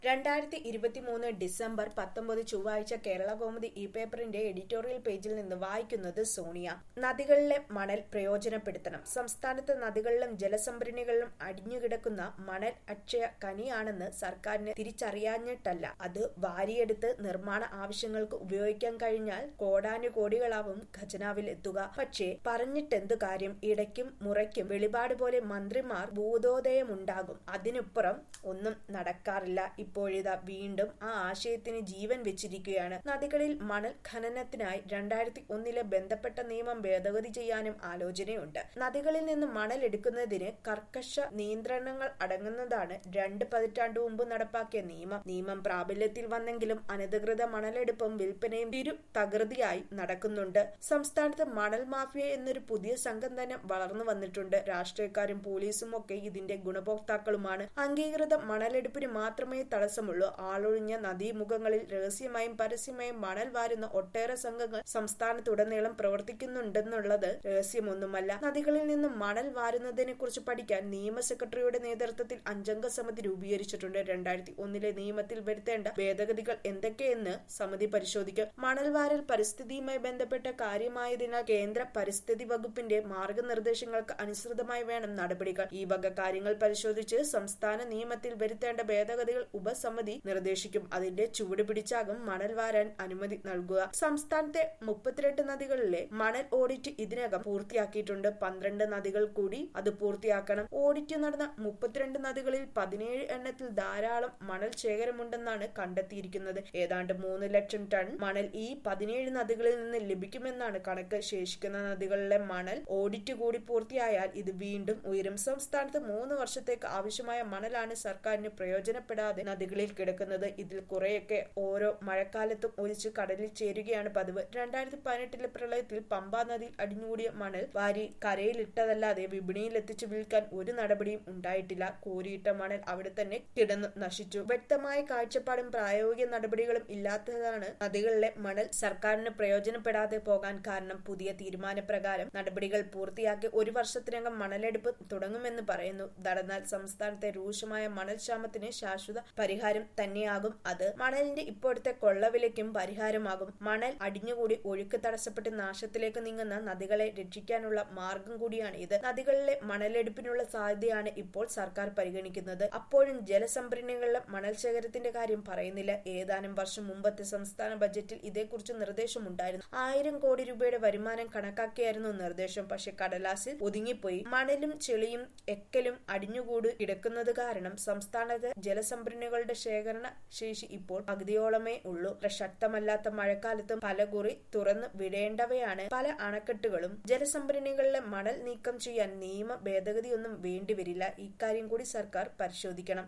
രണ്ടായിരത്തി ഇരുപത്തിമൂന്ന് ഡിസംബർ പത്തൊമ്പത് ചൊവ്വാഴ്ച കേരള കൗമുദി ഇ പേപ്പറിന്റെ എഡിറ്റോറിയൽ പേജിൽ നിന്ന് വായിക്കുന്നത് സോണിയ നദികളിലെ മണൽ പ്രയോജനപ്പെടുത്തണം സംസ്ഥാനത്ത് നദികളിലും ജലസംഭരണികളിലും അടിഞ്ഞുകിടക്കുന്ന മണൽ അക്ഷയ കനിയാണെന്ന് സർക്കാരിന് തിരിച്ചറിയാഞ്ഞിട്ടല്ല അത് വാരിയെടുത്ത് നിർമ്മാണ ആവശ്യങ്ങൾക്ക് ഉപയോഗിക്കാൻ കഴിഞ്ഞാൽ കോടാനുകോടികളാവും ഖജനാവിൽ എത്തുക പക്ഷേ പറഞ്ഞിട്ടെന്തു കാര്യം ഇടയ്ക്കും മുറയ്ക്കും വെളിപാട് പോലെ മന്ത്രിമാർ ഭൂതോദയമുണ്ടാകും അതിനുപ്പുറം ഒന്നും നടക്കാറില്ല ഇപ്പോഴിതാ വീണ്ടും ആ ആശയത്തിന് ജീവൻ വെച്ചിരിക്കുകയാണ് നദികളിൽ മണൽ ഖനനത്തിനായി രണ്ടായിരത്തി ഒന്നിലെ ബന്ധപ്പെട്ട നിയമം ഭേദഗതി ചെയ്യാനും ആലോചനയുണ്ട് നദികളിൽ നിന്ന് മണൽ എടുക്കുന്നതിന് കർക്കശ നിയന്ത്രണങ്ങൾ അടങ്ങുന്നതാണ് രണ്ട് പതിറ്റാണ്ട് മുമ്പ് നടപ്പാക്കിയ നിയമം നിയമം പ്രാബല്യത്തിൽ വന്നെങ്കിലും അനധികൃത മണലെടുപ്പും വിൽപ്പനയും തിരു തകൃതിയായി നടക്കുന്നുണ്ട് സംസ്ഥാനത്ത് മണൽ മാഫിയ എന്നൊരു പുതിയ സംഘം തന്നെ വളർന്നു വന്നിട്ടുണ്ട് രാഷ്ട്രീയക്കാരും പോലീസും ഒക്കെ ഇതിന്റെ ഗുണഭോക്താക്കളുമാണ് അംഗീകൃത മണലെടുപ്പിന് മാത്രമേ തടസ്സമുള്ളൂ ആളൊഴിഞ്ഞ നദീമുഖങ്ങളിൽ രഹസ്യമായും പരസ്യമായും മണൽ വാരുന്ന ഒട്ടേറെ സംഘങ്ങൾ സംസ്ഥാനത്തുടനീളം പ്രവർത്തിക്കുന്നുണ്ടെന്നുള്ളത് രഹസ്യമൊന്നുമല്ല നദികളിൽ നിന്ന് മണൽ വാരുന്നതിനെ കുറിച്ച് പഠിക്കാൻ നിയമ സെക്രട്ടറിയുടെ നേതൃത്വത്തിൽ അഞ്ചംഗ സമിതി രൂപീകരിച്ചിട്ടുണ്ട് രണ്ടായിരത്തി ഒന്നിലെ നിയമത്തിൽ വരുത്തേണ്ട ഭേദഗതികൾ എന്തൊക്കെയെന്ന് സമിതി പരിശോധിക്കും മണൽ വാരൽ പരിസ്ഥിതിയുമായി ബന്ധപ്പെട്ട കാര്യമായതിനാൽ കേന്ദ്ര പരിസ്ഥിതി വകുപ്പിന്റെ മാർഗനിർദ്ദേശങ്ങൾക്ക് അനുസൃതമായി വേണം നടപടികൾ ഈ വക കാര്യങ്ങൾ പരിശോധിച്ച് സംസ്ഥാന നിയമത്തിൽ വരുത്തേണ്ട ഭേദഗതികൾ ഉപസമിതി നിർദ്ദേശിക്കും അതിന്റെ ചുവട് പിടിച്ചാകും മണൽ വാരാൻ അനുമതി നൽകുക സംസ്ഥാനത്തെ മുപ്പത്തിരണ്ട് നദികളിലെ മണൽ ഓഡിറ്റ് ഇതിനകം പൂർത്തിയാക്കിയിട്ടുണ്ട് പന്ത്രണ്ട് നദികൾ കൂടി അത് പൂർത്തിയാക്കണം ഓഡിറ്റ് നടന്ന മുപ്പത്തിരണ്ട് നദികളിൽ പതിനേഴ് എണ്ണത്തിൽ ധാരാളം മണൽ ശേഖരമുണ്ടെന്നാണ് കണ്ടെത്തിയിരിക്കുന്നത് ഏതാണ്ട് മൂന്ന് ലക്ഷം ടൺ മണൽ ഈ പതിനേഴ് നദികളിൽ നിന്ന് ലഭിക്കുമെന്നാണ് കണക്ക് ശേഷിക്കുന്ന നദികളിലെ മണൽ ഓഡിറ്റ് കൂടി പൂർത്തിയായാൽ ഇത് വീണ്ടും ഉയരും സംസ്ഥാനത്ത് മൂന്ന് വർഷത്തേക്ക് ആവശ്യമായ മണലാണ് സർക്കാരിന് പ്രയോജനപ്പെടാതെ നദികളിൽ കിടക്കുന്നത് ഇതിൽ കുറെയൊക്കെ ഓരോ മഴക്കാലത്തും ഒലിച്ച് കടലിൽ ചേരുകയാണ് പതിവ് രണ്ടായിരത്തി പതിനെട്ടിലെ പ്രളയത്തിൽ പമ്പാ നദിയിൽ അടിഞ്ഞുകൂടിയ മണൽ വാരി കരയിലിട്ടതല്ലാതെ വിപണിയിൽ എത്തിച്ചു വിൽക്കാൻ ഒരു നടപടിയും ഉണ്ടായിട്ടില്ല കോരിയിട്ട മണൽ അവിടെ തന്നെ കിടന്നു നശിച്ചു വ്യക്തമായ കാഴ്ചപ്പാടും പ്രായോഗിക നടപടികളും ഇല്ലാത്തതാണ് നദികളിലെ മണൽ സർക്കാരിന് പ്രയോജനപ്പെടാതെ പോകാൻ കാരണം പുതിയ തീരുമാനപ്രകാരം നടപടികൾ പൂർത്തിയാക്കി ഒരു വർഷത്തിനകം മണലെടുപ്പ് തുടങ്ങുമെന്ന് പറയുന്നു നടന്നാൽ സംസ്ഥാനത്തെ രൂക്ഷമായ മണൽ ക്ഷാമത്തിന് ശാശ്വത പരിഹാരം തന്നെയാകും അത് മണലിന്റെ ഇപ്പോഴത്തെ കൊള്ളവിലയ്ക്കും പരിഹാരമാകും മണൽ അടിഞ്ഞുകൂടി ഒഴുക്ക് തടസ്സപ്പെട്ട് നാശത്തിലേക്ക് നീങ്ങുന്ന നദികളെ രക്ഷിക്കാനുള്ള മാർഗം കൂടിയാണ് ഇത് നദികളിലെ മണലെടുപ്പിനുള്ള സാധ്യതയാണ് ഇപ്പോൾ സർക്കാർ പരിഗണിക്കുന്നത് അപ്പോഴും ജലസംഭരണികളിലെ മണൽ ശേഖരത്തിന്റെ കാര്യം പറയുന്നില്ല ഏതാനും വർഷം മുമ്പത്തെ സംസ്ഥാന ബജറ്റിൽ ഇതേക്കുറിച്ച് നിർദ്ദേശമുണ്ടായിരുന്നു ആയിരം കോടി രൂപയുടെ വരുമാനം കണക്കാക്കിയായിരുന്നു നിർദ്ദേശം പക്ഷെ കടലാസിൽ ഒതുങ്ങിപ്പോയി മണലും ചെളിയും എക്കലും അടിഞ്ഞുകൂടി കിടക്കുന്നത് കാരണം സംസ്ഥാനത്ത് ജലസംഭരണികളുടെ ശേഖരണ ശേഷി ഇപ്പോൾ പകുതിയോളമേ ഉള്ളൂ ശക്തമല്ലാത്ത മഴക്കാലത്തും പലകുറി തുറന്നു വിടേണ്ടവയാണ് പല അണക്കെട്ടുകളും ജലസംഭരണികളിലെ മണൽ നീക്കം ചെയ്യാൻ നിയമ ഭേദഗതിയൊന്നും വേണ്ടിവരില്ല ഇക്കാര്യം കൂടി സർക്കാർ പരിശോധിക്കണം